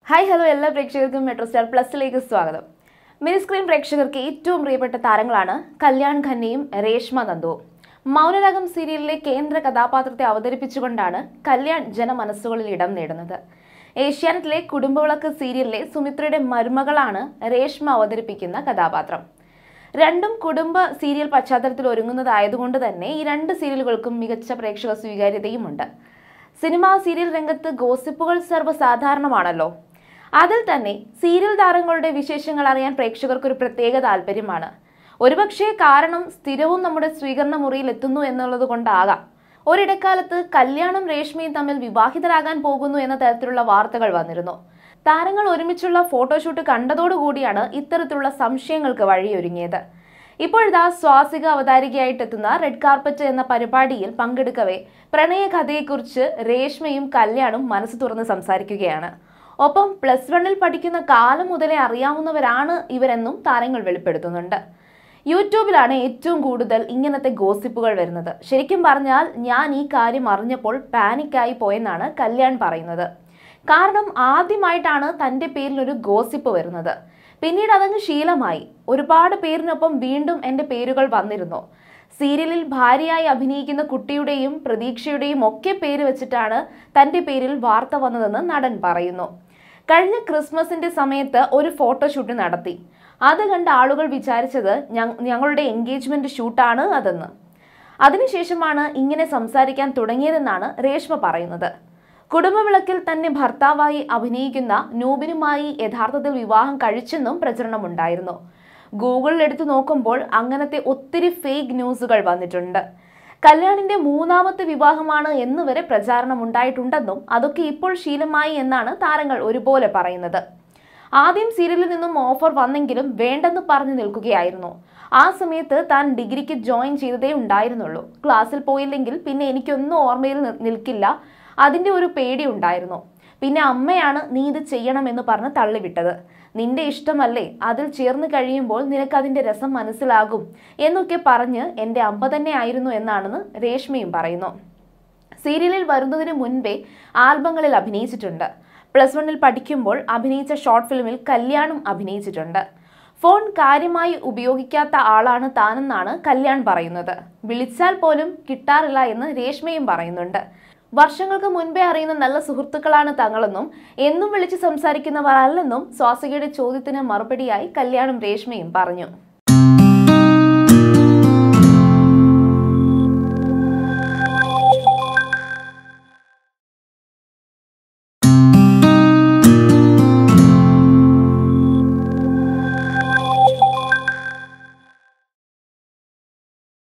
hi hello എല്ലാ പ്രേക്ഷകർക്കും metro star പ്ലസിലേക്ക് സ്വാഗതം മിനി സ്ക്രീൻ പ്രേക്ഷകർക്ക് ഏറ്റവും പ്രിയപ്പെട്ട താരങ്ങളാണ് കല്യാൺ ഖന്നയും രേഷ്മ നന്ദുവും മൗനരാഗം സീരിയലിലെ കേന്ദ്ര കഥാപാത്രത്തെ അവതരിപ്പിച്ചുകൊണ്ടാണ് കല്യാൺ ജനമനസ്സുകളിൽ ഇടം നേടുന്നത് ഏഷ്യാനെറ്റിലെ കുടുംബവിളക്ക് സീരിയലിലെ സുമിത്രയുടെ മരുമകളാണ് രേഷ്മ അവതരിപ്പിക്കുന്ന കഥാപാത്രം രണ്ടും കുടുംബ സീരിയൽ പശ്ചാത്തലത്തിൽ ഒരുങ്ങുന്നതായതുകൊണ്ട് തന്നെ ഈ രണ്ട് സീരിയലുകൾക്കും മികച്ച പ്രേക്ഷക സ്വീകാര്യതയുമുണ്ട് സിനിമാ സീരിയൽ രംഗത്ത് ഗോസിപ്പുകൾ സർവ്വസാധാരണമാണല്ലോ അതിൽ തന്നെ സീരിയൽ താരങ്ങളുടെ വിശേഷങ്ങൾ അറിയാൻ പ്രേക്ഷകർക്ക് ഒരു പ്രത്യേക താല്പര്യമാണ് ഒരുപക്ഷേ കാരണം സ്ഥിരവും നമ്മുടെ സ്വീകരണ മുറിയിൽ എത്തുന്നു എന്നുള്ളത് കൊണ്ടാകാം ഒരിടക്കാലത്ത് കല്യാണം രേഷ്മയും തമ്മിൽ വിവാഹിതരാകാൻ പോകുന്നു എന്ന തരത്തിലുള്ള വാർത്തകൾ വന്നിരുന്നു താരങ്ങൾ ഒരുമിച്ചുള്ള ഫോട്ടോഷൂട്ട് കണ്ടതോടുകൂടിയാണ് ഇത്തരത്തിലുള്ള സംശയങ്ങൾക്ക് വഴിയൊരുങ്ങിയത് ഇപ്പോഴിതാ സ്വാസിക അവതാരികയായിട്ടെത്തുന്ന റെഡ് കാർപ്പറ്റ് എന്ന പരിപാടിയിൽ പങ്കെടുക്കവേ പ്രണയകഥയെക്കുറിച്ച് രേഷ്മയും കല്യാണും മനസ്സ് തുറന്ന് സംസാരിക്കുകയാണ് ഒപ്പം പ്ലസ് വണ്ണിൽ പഠിക്കുന്ന കാലം മുതലേ അറിയാവുന്നവരാണ് ഇവരെന്നും താരങ്ങൾ വെളിപ്പെടുത്തുന്നുണ്ട് യൂട്യൂബിലാണ് ഏറ്റവും കൂടുതൽ ഇങ്ങനത്തെ ഗോസിപ്പുകൾ വരുന്നത് ശരിക്കും പറഞ്ഞാൽ ഞാൻ ഈ കാര്യം അറിഞ്ഞപ്പോൾ പാനിക്കായി പോയെന്നാണ് കല്യാൺ പറയുന്നത് കാരണം ആദ്യമായിട്ടാണ് തൻ്റെ പേരിൽ ഒരു ഗോസിപ്പ് വരുന്നത് പിന്നീട് അതങ്ങ് ശീലമായി ഒരുപാട് പേരിനൊപ്പം വീണ്ടും എൻ്റെ പേരുകൾ വന്നിരുന്നു സീരിയലിൽ ഭാര്യയായി അഭിനയിക്കുന്ന കുട്ടിയുടെയും പ്രതീക്ഷയുടെയും ഒക്കെ പേര് വെച്ചിട്ടാണ് തൻ്റെ പേരിൽ വാർത്ത വന്നതെന്ന് നടൻ പറയുന്നു കഴിഞ്ഞ ക്രിസ്മസിന്റെ സമയത്ത് ഒരു ഫോട്ടോഷൂട്ട് നടത്തി അത് കണ്ട ആളുകൾ വിചാരിച്ചത് ഞ- ഞങ്ങളുടെ എൻഗേജ്മെന്റ് ഷൂട്ടാണ് അതെന്ന് അതിനുശേഷമാണ് ഇങ്ങനെ സംസാരിക്കാൻ തുടങ്ങിയതെന്നാണ് രേഷ്മ പറയുന്നത് കുടുംബവിളക്കിൽ തന്നെ ഭർത്താവായി അഭിനയിക്കുന്ന നൂബിനുമായി യഥാർത്ഥത്തിൽ വിവാഹം കഴിച്ചെന്നും പ്രചരണമുണ്ടായിരുന്നു ഗൂഗിളിൽ എടുത്തു നോക്കുമ്പോൾ അങ്ങനത്തെ ഒത്തിരി ഫേക്ക് ന്യൂസുകൾ വന്നിട്ടുണ്ട് കല്യാണിന്റെ മൂന്നാമത്തെ വിവാഹമാണ് എന്നുവരെ പ്രചാരണം ഉണ്ടായിട്ടുണ്ടെന്നും അതൊക്കെ ഇപ്പോൾ ശീലമായി എന്നാണ് താരങ്ങൾ ഒരുപോലെ പറയുന്നത് ആദ്യം സീരിയലിൽ നിന്നും ഓഫർ വന്നെങ്കിലും വേണ്ടെന്ന് പറഞ്ഞു നിൽക്കുകയായിരുന്നു ആ സമയത്ത് താൻ ഡിഗ്രിക്ക് ജോയിൻ ചെയ്തതേ ഉണ്ടായിരുന്നുള്ളൂ ക്ലാസ്സിൽ പോയില്ലെങ്കിൽ പിന്നെ എനിക്കൊന്നും ഓർമ്മയിൽ നി- നിൽക്കില്ല അതിൻ്റെ ഒരു പേടി ഉണ്ടായിരുന്നു പിന്നെ അമ്മയാണ് നീ ഇത് ചെയ്യണമെന്ന് പറഞ്ഞ് തള്ളിവിട്ടത് നിന്റെ ഇഷ്ടമല്ലേ അതിൽ ചേർന്ന് കഴിയുമ്പോൾ നിനക്ക് അതിൻ്റെ രസം മനസ്സിലാകും എന്നൊക്കെ പറഞ്ഞ് എൻ്റെ അമ്മ തന്നെ ആയിരുന്നു എന്നാണെന്ന് രേഷ്മയും പറയുന്നു സീരിയലിൽ വരുന്നതിന് മുൻപേ ആൽബങ്ങളിൽ അഭിനയിച്ചിട്ടുണ്ട് പ്ലസ് വണ്ണിൽ പഠിക്കുമ്പോൾ അഭിനയിച്ച ഷോർട്ട് ഫിലിമിൽ കല്യാണം അഭിനയിച്ചിട്ടുണ്ട് ഫോൺ കാര്യമായി ഉപയോഗിക്കാത്ത ആളാണ് താനെന്നാണ് കല്യാൺ പറയുന്നത് വിളിച്ചാൽ പോലും കിട്ടാറില്ല എന്ന് രേഷ്മയും പറയുന്നുണ്ട് വർഷങ്ങൾക്ക് മുൻപേ അറിയുന്ന നല്ല സുഹൃത്തുക്കളാണ് തങ്ങളെന്നും എന്നും വിളിച്ച് സംസാരിക്കുന്നവർ അല്ലെന്നും സ്വാസികയുടെ ചോദ്യത്തിന് മറുപടിയായി കല്യാണം രേഷ്മയും പറഞ്ഞു